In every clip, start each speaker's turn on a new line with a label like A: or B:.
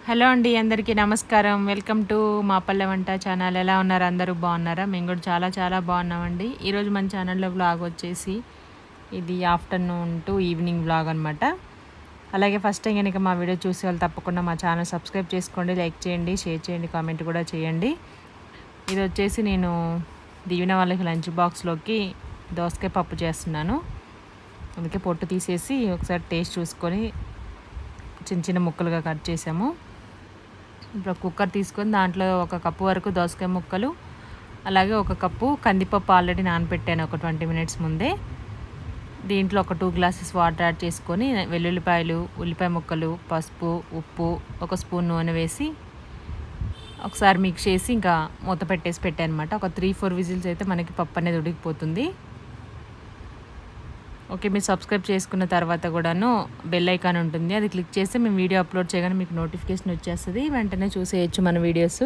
A: Hello అండి అందరికీ నమస్కారం వెల్కమ్ టు మా పల్లె వంట ఛానల్ ఎలా ఉన్నారు అందరూ బాగున్నారా మేము కూడా చాలా చాలా బాగున్నామండి ఈరోజు మన ఛానల్లో వ్లాగ్ వచ్చేసి ఇది ఆఫ్టర్నూన్ టు ఈవినింగ్ వ్లాగ్ అనమాట అలాగే ఫస్ట్ టైం కనుక మా వీడియో చూసే వాళ్ళు తప్పకుండా మా ఛానల్ సబ్స్క్రైబ్ చేసుకోండి లైక్ చేయండి షేర్ చేయండి కామెంట్ కూడా చేయండి ఇది వచ్చేసి నేను దీవెన వాళ్ళకి లంచ్ బాక్స్లోకి దోసకాయ పప్పు చేస్తున్నాను అందుకే పొట్టు తీసేసి ఒకసారి టేస్ట్ చూసుకొని చిన్న చిన్న ముక్కలుగా కట్ చేసాము ఇప్పుడు కుక్కర్ తీసుకొని దాంట్లో ఒక కప్పు వరకు దోసకాయ ముక్కలు అలాగే ఒక కప్పు కందిపప్పు ఆల్రెడీ నానబెట్టాను ఒక ట్వంటీ మినిట్స్ ముందే దీంట్లో ఒక టూ గ్లాసెస్ వాటర్ యాడ్ చేసుకొని వెల్లుల్లిపాయలు ఉల్లిపాయ ముక్కలు పసుపు ఉప్పు ఒక స్పూన్ నూనె వేసి ఒకసారి మిక్స్ చేసి ఇంకా మూత పెట్టేసి పెట్టాను అనమాట ఒక త్రీ ఫోర్ విజిల్స్ అయితే మనకి పప్పు అనేది ఉడికిపోతుంది ఓకే మీరు సబ్స్క్రైబ్ చేసుకున్న తర్వాత కూడాను బెల్ ఐకాన్ ఉంటుంది అది క్లిక్ చేస్తే మేము వీడియో అప్లోడ్ చేయగానే మీకు నోటిఫికేషన్ వచ్చేస్తుంది వెంటనే చూసేయచ్చు మన వీడియోస్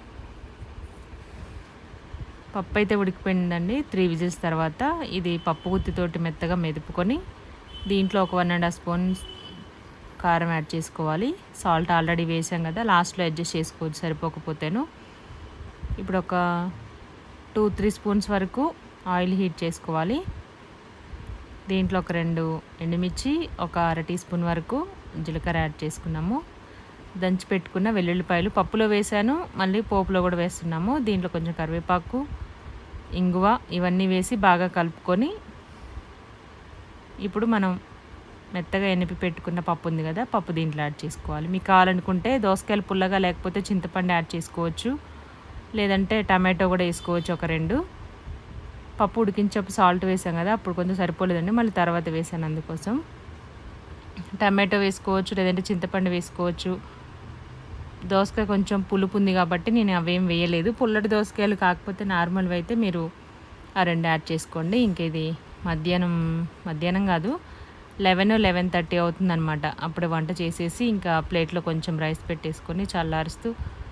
A: పప్పు అయితే ఉడికిపోయిందండి త్రీ విజిల్స్ తర్వాత ఇది పప్పు గుత్తితోటి మెత్తగా మెదుపుకొని దీంట్లో ఒక వన్ అండ్ హాఫ్ స్పూన్ కారం యాడ్ చేసుకోవాలి సాల్ట్ ఆల్రెడీ వేసాం కదా లాస్ట్లో అడ్జస్ట్ చేసుకోవచ్చు సరిపోకపోతేను ఇప్పుడు ఒక టూ త్రీ స్పూన్స్ వరకు ఆయిల్ హీట్ చేసుకోవాలి దీంట్లో ఒక రెండు ఎండుమిర్చి ఒక అర టీ స్పూన్ వరకు జీలకర్ర యాడ్ చేసుకున్నాము దంచి పెట్టుకున్న వెల్లుల్లిపాయలు పప్పులో వేసాను మళ్ళీ పోపులో కూడా వేస్తున్నాము దీంట్లో కొంచెం కరివేపాకు ఇంగువ ఇవన్నీ వేసి బాగా కలుపుకొని ఇప్పుడు మనం మెత్తగా ఎనిపి పెట్టుకున్న పప్పు ఉంది కదా పప్పు దీంట్లో యాడ్ చేసుకోవాలి మీకు కావాలనుకుంటే దోసకాయలు పుల్లగా లేకపోతే చింతపండు యాడ్ చేసుకోవచ్చు లేదంటే టమాటో కూడా వేసుకోవచ్చు ఒక రెండు పప్పు ఉడికించేప్పుడు సాల్ట్ వేసాం కదా అప్పుడు కొంచెం సరిపోలేదండి మళ్ళీ తర్వాత వేసాను అందుకోసం టమాటో వేసుకోవచ్చు లేదంటే చింతపండు వేసుకోవచ్చు దోసకాయ కొంచెం పులుపు ఉంది కాబట్టి నేను అవేం వేయలేదు పుల్లటి దోసకాయలు కాకపోతే నార్మల్వి అయితే మీరు ఆ రెండు యాడ్ చేసుకోండి ఇంక ఇది మధ్యాహ్నం మధ్యాహ్నం కాదు లెవెన్ లెవెన్ థర్టీ అవుతుందన్నమాట అప్పుడు వంట చేసేసి ఇంకా ప్లేట్లో కొంచెం రైస్ పెట్టేసుకొని చల్లారుస్తూ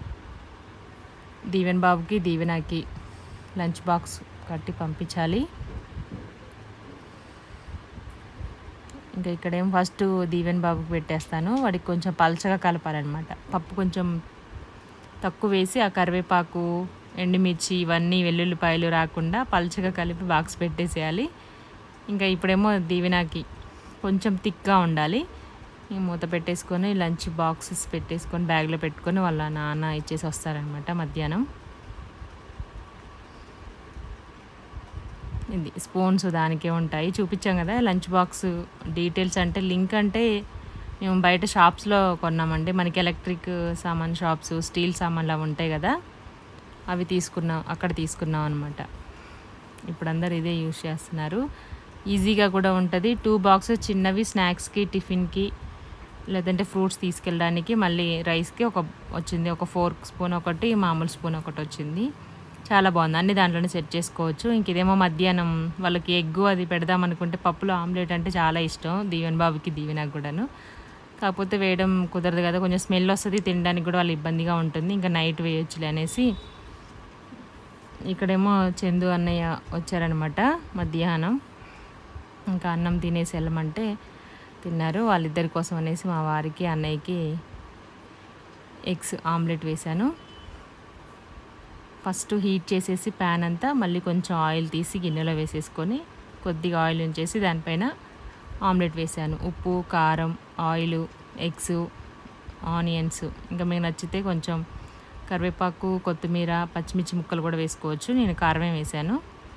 A: దీవెన్ బాబుకి దీవెనకి లంచ్ బాక్స్ కట్టి పంపించాలి ఇంకా ఇక్కడేం ఫస్ట్ దీవెన్ బాబుకి పెట్టేస్తాను వాడికి కొంచెం పలచగా కలపాలన్నమాట పప్పు కొంచెం తక్కువ వేసి ఆ కరివేపాకు ఎండుమిర్చి ఇవన్నీ వెల్లుల్లిపాయలు రాకుండా పలచగా కలిపి బాక్స్ పెట్టేసేయాలి ఇంకా ఇప్పుడేమో దీవెనకి కొంచెం థిక్గా ఉండాలి ఈ మూత పెట్టేసుకొని లంచ్ బాక్సెస్ పెట్టేసుకొని బ్యాగ్లో పెట్టుకొని వాళ్ళ నాన్న ఇచ్చేసి వస్తారనమాట మధ్యాహ్నం ఇది స్పూన్స్ దానికే ఉంటాయి చూపించాం కదా లంచ్ బాక్స్ డీటెయిల్స్ అంటే లింక్ అంటే మేము బయట షాప్స్లో కొన్నామండి మనకి ఎలక్ట్రిక్ సామాన్ షాప్స్ స్టీల్ సామాన్లు అవి ఉంటాయి కదా అవి తీసుకున్నాం అక్కడ తీసుకున్నాం అనమాట ఇప్పుడు అందరు ఇదే యూజ్ చేస్తున్నారు ఈజీగా కూడా ఉంటుంది టూ బాక్సెస్ చిన్నవి స్నాక్స్కి టిఫిన్కి లేదంటే ఫ్రూట్స్ తీసుకెళ్ళడానికి మళ్ళీ రైస్కి ఒక వచ్చింది ఒక ఫోర్క్ స్పూన్ ఒకటి మామూలు స్పూన్ ఒకటి వచ్చింది చాలా బాగుంది అన్ని దాంట్లోనే సెట్ చేసుకోవచ్చు ఇంక ఇదేమో మధ్యాహ్నం వాళ్ళకి ఎగ్గు అది పెడదాం అనుకుంటే పప్పులో ఆమ్లెట్ అంటే చాలా ఇష్టం దీవెన్ బాబుకి దీవెనకు కూడాను కాకపోతే వేయడం కుదరదు కదా కొంచెం స్మెల్ వస్తుంది తినడానికి కూడా వాళ్ళు ఇబ్బందిగా ఉంటుంది ఇంకా నైట్ వేయొచ్చులే అనేసి ఇక్కడేమో చందు అన్నయ్య వచ్చారనమాట మధ్యాహ్నం ఇంకా అన్నం తినేసి వెళ్ళమంటే తిన్నారు వాళ్ళిద్దరి కోసం అనేసి మా వారికి అన్నయ్యకి ఎగ్స్ ఆమ్లెట్ వేశాను ఫస్ట్ హీట్ చేసేసి ప్యాన్ అంతా మళ్ళీ కొంచెం ఆయిల్ తీసి గిన్నెలో వేసేసుకొని కొద్దిగా ఆయిల్ ఉంచేసి దానిపైన ఆమ్లెట్ వేసాను ఉప్పు కారం ఆయిల్ ఎగ్స్ ఆనియన్స్ ఇంకా మీకు నచ్చితే కొంచెం కరివేపాకు కొత్తిమీర పచ్చిమిర్చి ముక్కలు కూడా వేసుకోవచ్చు నేను కారమే వేసాను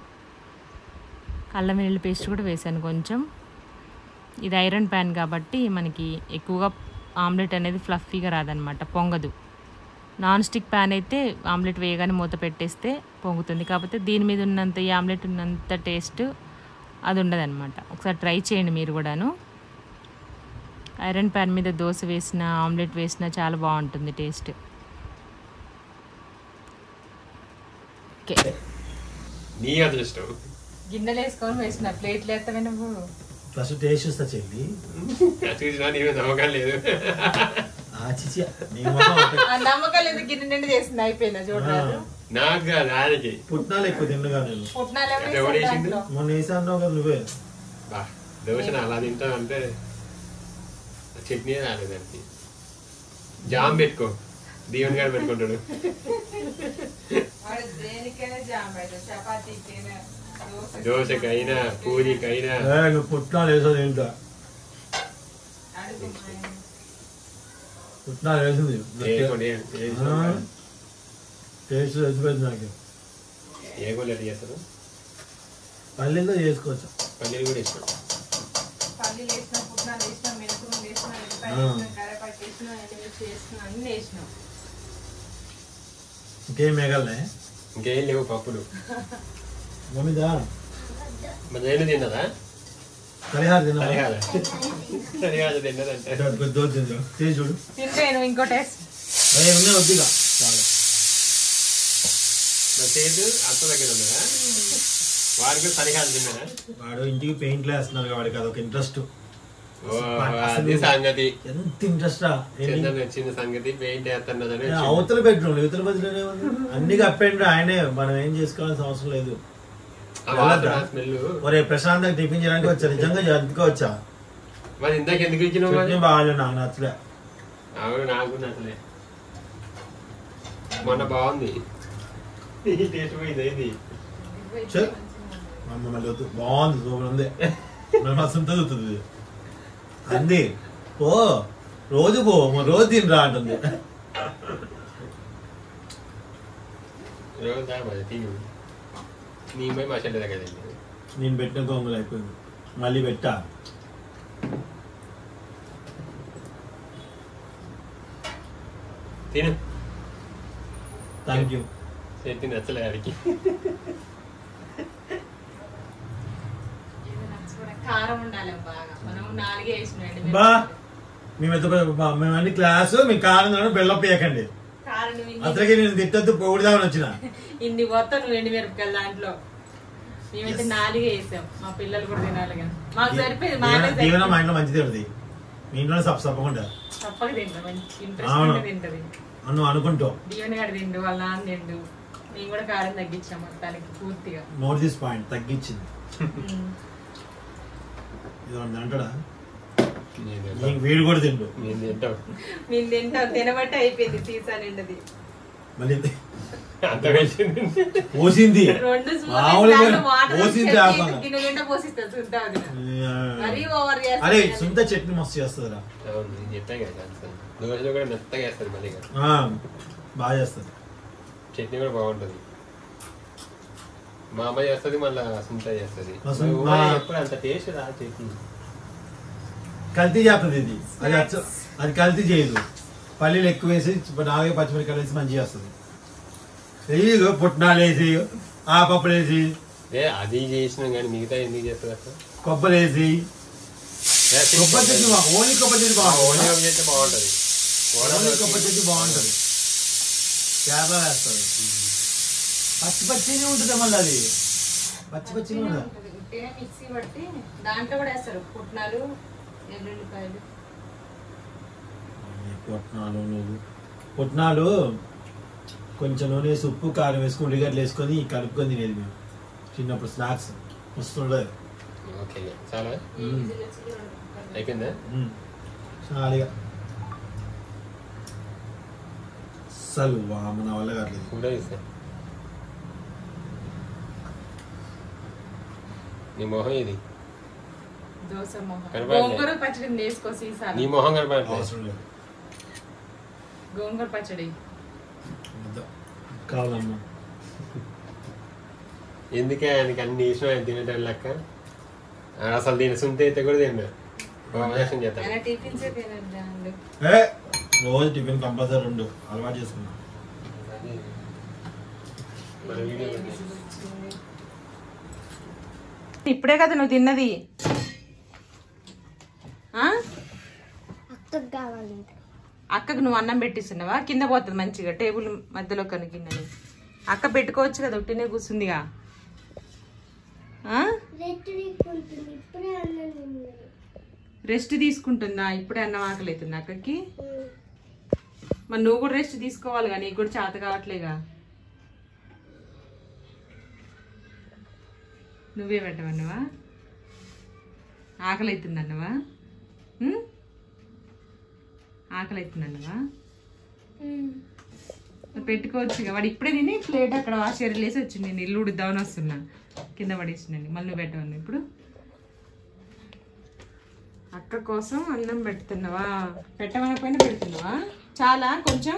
A: అల్లం వెల్లుల్లి పేస్ట్ కూడా వేసాను కొంచెం ఇది ఐరన్ ప్యాన్ కాబట్టి మనకి ఎక్కువగా ఆమ్లెట్ అనేది ఫ్లఫీగా రాదనమాట పొంగదు నాన్ స్టిక్ ప్యాన్ అయితే ఆమ్లెట్ వేయగానే మూత పెట్టేస్తే పొంగుతుంది కాకపోతే దీని మీద ఉన్నంత ఈ ఆమ్లెట్ ఉన్నంత టేస్ట్ అది ఉండదన్నమాట ఒకసారి ట్రై చేయండి మీరు కూడాను ఐరన్ ప్యాన్ మీద దోశ వేసిన ఆమ్లెట్ వేసిన చాలా బాగుంటుంది టేస్ట్ ఓకే
B: నీ అదృష్టం
A: గిన్నెలు వేసుకొని వేసిన ప్లేట్లు వేస్తావే నువ్వు
C: ఫస్ట్ టేస్ట్ చూస్తా చెల్లి
B: చూసినా నీవే నమ్మకం లేదు
C: ఆ చిచి నీ మొహం ఒకటి.
A: ఆ నమ్మకాలు ఎందుకు గిన్నె నిండి చేసింది అయిపోయిందా చూడరాదు
B: నాకు కాదు ఆయనకి
C: పుట్నాలు ఎక్కువ తిండుగా నేను
A: పుట్నాలు ఎవరు
B: అంటే ఎవడు
A: వేసారు
B: వేసిండు?
A: దాంట్లో?
C: మొన్న వేసాను కదా నువ్వే
B: బా దోశ అలా తింటా అంటే చట్నీ రాలేదండి జామ్ పెట్టుకో దీవెన్ గారు పెట్టుకుంటాడు
A: వాడు దేనికైనా జామ్ పెడతాడు చపాతీకైనా
B: దోశకైనా పూరికైనా
C: ఏ, నువ్వు పుట్నాలు వేసేది ఏంటో
A: అడుగు
C: పుట్నాలు వేసింది
B: ఏకోండి, ఏ- ఏ-
C: ఆ. టేస్ట్ వేసిపోయింది నాకు
B: ఏ గోళ్ళు ఎట్లా చేస్తారు
C: పల్లీలో చేసుకోవచ్చు
B: పన్నీర్ కూడా ఇష్టం
A: పల్లీలు వేసిన పుట్నాలు వేసిన మినపలు వేసిన ఎల్లిపాయలు
C: ఆ.
A: వేసిన కరేపాకు వేసిన ఎండుమిర్చి వేసిన అన్ని వేసినాం
C: ఇంకేం మిగలనే
B: ఇంకేం లేవు పప్పులు
C: మమ్మీదా
B: మరి నేను తిన్నదా
C: కలిహార తిన్నా
B: సరిగాల సరిగాల తిన్నదంటే
C: కొద్ది తిందా చేసి చూడు
A: తింటాను ఇంకో టేస్ట్
C: అదే ఉన్నాయి వద్దిగా చాలా
B: నా చేతు అత్త దగ్గర ఉన్నదా వాడికి సరిగాలు తిన్నాడా
C: వాడు ఇంటికి పెయింట్లు వేస్తున్నారు వాడికి అదొక ఇంట్రెస్ట్
B: ఓ అది సంగతి
C: ఎంత ఇంట్రెస్ట్
B: చిన్న నచ్చిన సంగతి పెయింట్ వేస్తున్నదని వచ్చింది.
C: అవతల బెడ్రూమ్ ఇవతల బెడ్రూమ్ అన్ని కప్పండి ఆయనే మనం ఏం చేసుకోవాల్సిన అవసరం లేదు
B: ఆ వాసన స్మెల్
C: ఒరే ప్రశాంత్ టిఫిన్ చేయడానికి వచ్చా నిజంగా అందుకే వచ్చా
B: మరి ఇందాక ఎందుకు ఇచ్చినావు మరి
C: చట్నీ బాగాలేదు నాకు నచ్చలే
B: అవును నాకు నచ్చలే మొన్న బాగుంది టేస్ట్ పోయింది ఇది
C: చే అమ్మ మళ్ళీ వద్దు బాగుంది సూపర్ ఉంది మేము అసలు చదువుతుంది అంది ఓ రోజు పో మరి రోజు తినరా అంటుంది
B: రోజు దా మరి తిను నీ పోయి మా చెల్లె దగ్గర తిను.
C: నేను పెట్టిన గొంగులు అయిపోయింది మళ్ళీ పెట్టా
B: తిను
C: థ్యాంక్ యూ
B: చెట్టు నచ్చలే ఆడికి
A: కారం ఉండాలి బాగా మనం నాలుగే వేసినాం
C: బా మేము ఎంత మేము అన్ని క్లాసు మీ కారణం బెల్లప్ వేయకండి
A: కారం నువ్వు ఇన్ని-
C: అసలుకి నేను తిట్టద్దు పొగుడుదామని వచ్చిన
A: ఇన్ని పోతా నువ్వు ఎండి మిరపకాయలు దాంట్లో మేమైతే నాలుగే వేసాం మా పిల్లలు కూడా తినాలి కానీ మాకు సరిపోయింది మాకే
C: దీవెన- దీవెన మా
A: సరిపోయింది.
C: ఇంట్లో మంచిది ఉంటుంది మీ ఇంట్లో సప్ప సప్పకుండా
A: తప్పక తింటా మంచి
C: అవును.
A: ఇంట్రెస్ట్ తింటది
C: నువ్వు అనుకుంటావు
A: దీవెన గడ తిండు వాళ్ళ నాన్న తిండు మేము కూడా కారం తగ్గించాం మొత్తానికి పూర్తిగా
C: నోట్ దిస్ పాయింట్ తగ్గించింది
A: ఉమ్.
C: ఇది వాడు అంటాడా
B: నేను
C: నీకు
B: తింటాం.
C: వీడు కూడా తిండు
B: నేను తింటాం
A: మేము తింటాం తినబట్టి అయిపోయింది సీసా నిండది
C: మళ్ళీ
B: అంత కలిసింది
C: పోసింది
A: రెండు స్పూన్లు
C: మామూలుగా
A: దాంట్లో వాటర్
C: పోసింది
A: వేసి
C: ఆపంగా.
A: గిన్నె నిండా పోసిస్తా చూద్దాం అది మరీ ఓవర్
C: అరే
A: చేస్తా
C: సుంత చట్నీ మస్తు చేస్తుందిరా
B: అవును నేను చెప్పాను కదా అసలు. దోశలో కూడా మెత్తగా వేస్తుంది మళ్ళీ ఇక.
C: ఆ, బాగా చేస్తుంది
B: చట్నీ కూడా బాగుంటుంది మా అమ్మ చేస్తుంది మళ్ళీ సుంత చేస్తుంది
C: మా సుంత-
B: నువ్వు
C: మా-
B: ఎప్పుడు అంత టేస్ట్ రా చట్నీ
C: కల్తీ చేస్తుంది ఇది అది అచ్చ- అది కల్తీ చేయదు పల్లీలు ఎక్కువ వేసి నాలుగే పచ్చిమిరకాయలు వేసి మంచిగా చేస్తుంది ఇదిగో పుట్నాలు వేసి ఆ పప్పులు వేసి
B: ఏ అది చేసినాం కానీ మిగతా ఎందుకు చేస్తుంది అక్క
C: కొబ్బరి వేసి
B: ఏ,
C: కొబ్బరి చట్నీ బా- ఓన్లీ కొబ్బరి చట్నీ
B: ఆ, ఓన్లీ
C: బాగుంటుంది
B: అవి చేస్తే బాగుంటుంది
C: ఓన్లీ కొబ్బరి చట్నీ బాగుంటుంది కేరళ వేస్తారు పచ్చి పచ్చినే ఉంటుంది మళ్ళీ అది పచ్చి పచ్చిగా ఉండదు
A: ఉట్టినే మిక్సీ పట్టి దాంట్లో కూడా వేస్తారు పుట్నాలు ఎల్లుల్లిపాయలు
C: ఈ పుట్నాలు నువ్వు పుట్నాలు కొంచెం నూనె వేసి ఉప్పు కారం వేసుకుని ఉల్లిగడ్డలు వేసుకొని కలుపుకొని తినేది మేము చిన్నప్పుడు స్నాక్స్ వస్తుండదు
B: ఓకే చాలా అయిపోయిందా
C: చాలిగా అస్సలు వామ నా వల్ల కావట్లేదు
B: కూడా ఇస్తా నీ మొహం ఇది
A: దోశ మొహం
B: కనపడలే.
A: గోంగూర పచ్చడి వేసుకో సీసాలు
B: నీ మొహం కనపడట్లేదు
C: అవసరం లేదు
A: గోంగూర పచ్చడి
C: వద్దు. కావాలమ్మా
B: ఎందుకే ఆయనకి అన్ని ఇష్టం ఆయన తినేటాడు లెక్క ఆ, అసలు దీని సుంత అయితే కూడా తిన్నా అవకాశం చేస్తాను
A: ఆయన టిఫిన్స్ తినద్దు
C: ఏ రోజు టిఫిన్ కంపల్సరీ ఉండు అలవాటు చేసుకున్నా
B: మన వీడియో
A: ఇప్పుడే కదా నువ్వు తిన్నది ఆ?
D: అక్కకు కావాలంటే
A: అక్కకు నువ్వు అన్నం పెట్టిస్తున్నావా కింద పోతుంది మంచిగా టేబుల్ మధ్యలో కనుకిందని అక్క పెట్టుకోవచ్చు కదా ఉట్టినే కూర్చుందిగా ఆ?
D: రెస్ట్ తీసుకుంటుంది ఇప్పుడే అన్నం తిన్నది
A: రెస్ట్ తీసుకుంటుందా ఇప్పుడే అన్నం ఆకలి అవుతుంది అక్కకి మరి నువ్వు కూడా రెస్ట్ తీసుకోవాలిగా నీకు కూడా చేత కావట్లేగా నువ్వే పెట్టమన్నవా ఆకలి అవుతుంది అన్నవా ఉం? ఆకలి అవుతుంది అన్నవా మరి పెట్టుకోవచ్చు ఇక వాడు ఇప్పుడే తిని ప్లేట్ అక్కడ వాష్ వేసి వచ్చింది నేను ఇల్లు ఉడుద్దామని వస్తున్నా కింద పడేసిందండి మళ్ళీ నువ్వు పెట్టమని ఇప్పుడు అక్క కోసం అన్నం పెడుతున్నావా పెట్టమనకపోయినా పెడుతున్నావా చాలా కొంచెం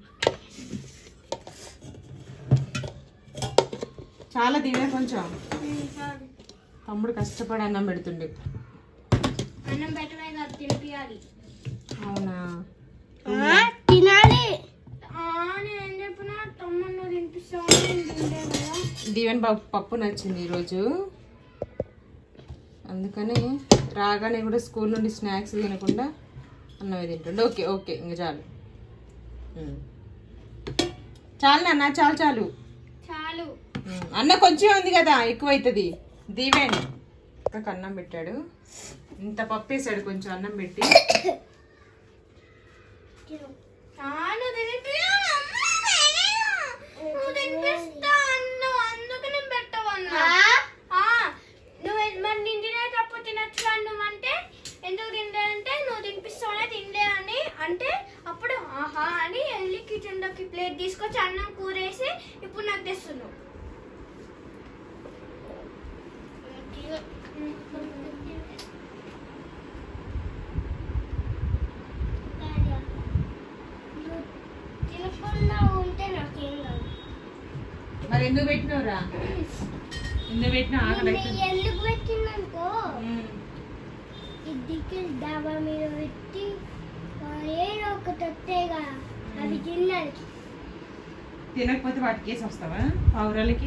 A: చాలా తినే కొంచెం తమ్ముడు కష్టపడి అన్నం పెడుతుండే
D: అన్నం పెట్టమే కాదు తినిపియాలి
A: అవునా
D: తినాలి నేను చెప్పిన తమ్ముడు నువ్వు తినిపిస్తావు నేను తింటే కదా
A: దీవెన్ బాబు పప్పు నచ్చింది ఈరోజు అందుకని రాగానే కూడా స్కూల్ నుండి స్నాక్స్ తినకుండా అన్నమే తింటుండే ఓకే ఓకే ఇంక చాలు ఉమ్. చాలు నాన్న చాలు చాలు
D: చాలు
A: ఉమ్. అన్న కొంచెం ఉంది కదా ఎక్కువ అవుతుంది దీవెన్ ఒక అన్నం పెట్టాడు ఇంత పప్పు వేసాడు కొంచెం అన్నం పెట్టి
D: చాలు తినిపియాలి నువ్వు తినిపిస్తా అన్నావు అందుకు నేను పెట్టవన్నా నువ్వు మరి నేను తినేటప్పుడు తినచ్చు నువ్వు అంటే ఎందుకు తిండే అంటే నువ్వు తినిపిస్తావనే తిండే అని అంటే అప్పుడు ఆహా అని వెళ్ళి కిచెన్లోకి ప్లేట్ తీసుకొచ్చి అన్నం కూరేసి ఇప్పుడు నాకు తెస్తున్నావు తినకుండా ఉంటే నాకేం కాదు
A: మరి ఎందుకు పెట్టినవురా ఎందుకు పెట్టినా ఆకలి
D: నేను
A: అవుతుంది.
D: ఎందుకు పెట్టిందనుకో
A: ఉమ్.
D: ఇడ్లీకి డాబా మీద పెట్టి ఆ, ఏదో ఒక తొత్తేగా అవి తినడానికి
A: తినకపోతే వాటికి వేసి వస్తావా పావురాలకి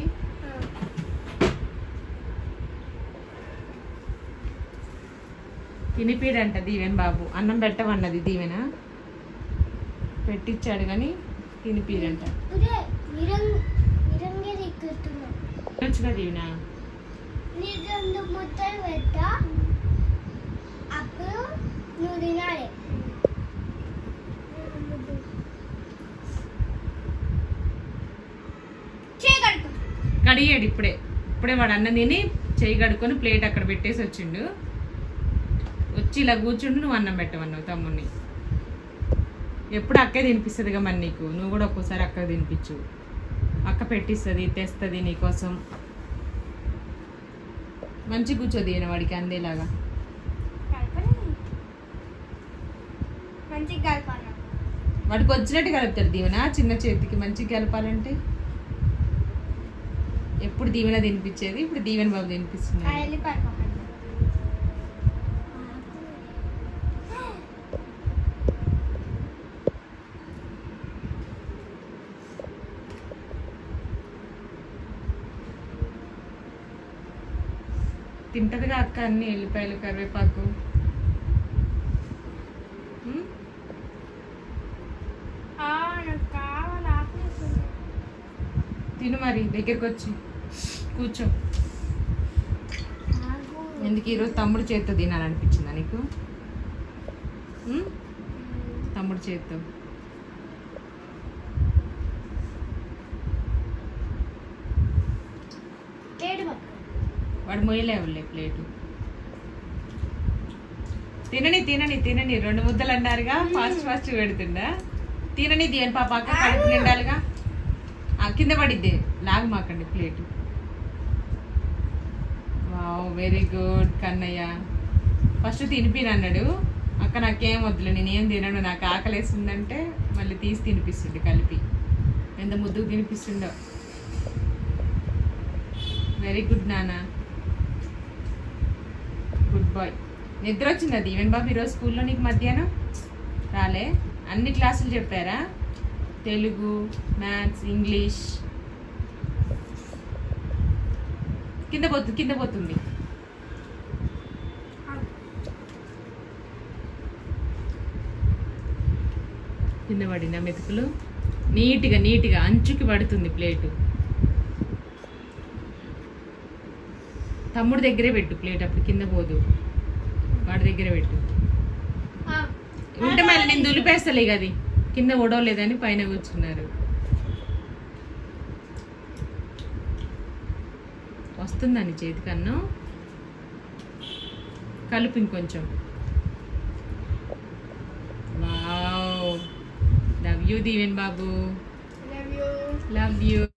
A: తినిపీడంట దీవెన్ బాబు అన్నం పెట్టమన్నది దీవెన పెట్టించాడు కానీ తినిపీడంట
D: ఇదే నిరంగ నిరంగే దిక్కుతున్నాం
A: వచ్చుగా దీవెన
D: నీకు రెండు ముద్దలు పెట్టా అప్పుడు నువ్వు తినాలి చేయగలుగు
A: కడిగాడు ఇప్పుడే ఇప్పుడే వాడు అన్నం తిని చేయి కడుక్కొని ప్లేట్ అక్కడ పెట్టేసి వచ్చిండు వచ్చి ఇలా కూర్చుండు నువ్వు అన్నం పెట్టమన్నావు తమ్ముడిని ఎప్పుడు అక్కే తినిపిస్తుందిగా మరి నీకు నువ్వు కూడా ఒక్కోసారి అక్క తినిపించు అక్క పెట్టిస్తుంది తెస్తుంది నీకోసం మంచి కూర్చోది ఈయన వాడికి అందేలాగా
D: మంచిగా కలపాలి
A: వాడికి వచ్చినట్టు కలుపుతాడు దీవెన చిన్న చేతికి మంచిగా కలపాలంటే ఎప్పుడు దీవెన తినిపించేది ఇప్పుడు దీవెన బాబు తినిపిస్తున్నాడు
D: వెళ్ళిపోయి
A: తింటదిగా అక్క అన్ని ఎల్లిపాయలు కరివేపాకు ఉమ్?
D: నాకు కావాలి ఆకలిస్తుంది.
A: తిను మరి దగ్గరికి వచ్చి కూర్చో
D: నాకు
A: ఎందుకు ఈరోజు తమ్ముడు చేత్తో తినాలనిపించిందా నీకు ఉమ్? తమ్ముడు చేత్తో
D: లేడు పట్టు.
A: వాడు మొయ్యలేవులే ప్లేటు తినని తినని తినని రెండు ముద్దలు అన్నారుగా ఫాస్ట్ ఫాస్ట్ పెడుతుండా తినని దీని పాప అక్క కడుపు నిండాలిగా ఆ, కింద పడిద్ది లాగు మాకండి plate wow very good Kannayya first తినిపిన అన్నాడు అక్క నాకేం వద్దులే నేనేం తినను నాకు ఆకలేస్తుందంటే మళ్ళీ తీసి తినిపిస్తుండే కలిపి ఎంత ముద్దుకు తినిపిస్తుండో వెరీ గుడ్ నానా గుడ్ బాయ్ నిద్ర వచ్చిందా దీవెన్ బాబు ఈరోజు స్కూల్లో నీకు మధ్యాహ్నం రాలే అన్ని క్లాసులు చెప్పారా తెలుగు మ్యాథ్స్ ఇంగ్లీష్ కింద పోతుంది కింద పోతుంది కింద పడిన మెతుకులు నీట్గా నీట్గా అంచుకి పడుతుంది ప్లేటు తమ్ముడి దగ్గరే పెట్టు ప్లేట్ అప్పుడు కింద పోదు వాడి దగ్గర పెట్టు
D: ఆ,
A: ఉంటే మళ్ళీ నేను దులిపేస్తలే అది కింద ఒడవలేదని పైన కూర్చున్నారు వస్తుందండి చేతికన్నం కలుపు ఇంకొంచెం వావ్ లవ్ యూ దీవెన్ బాబు
D: లవ్ యూ
A: లవ్ యూ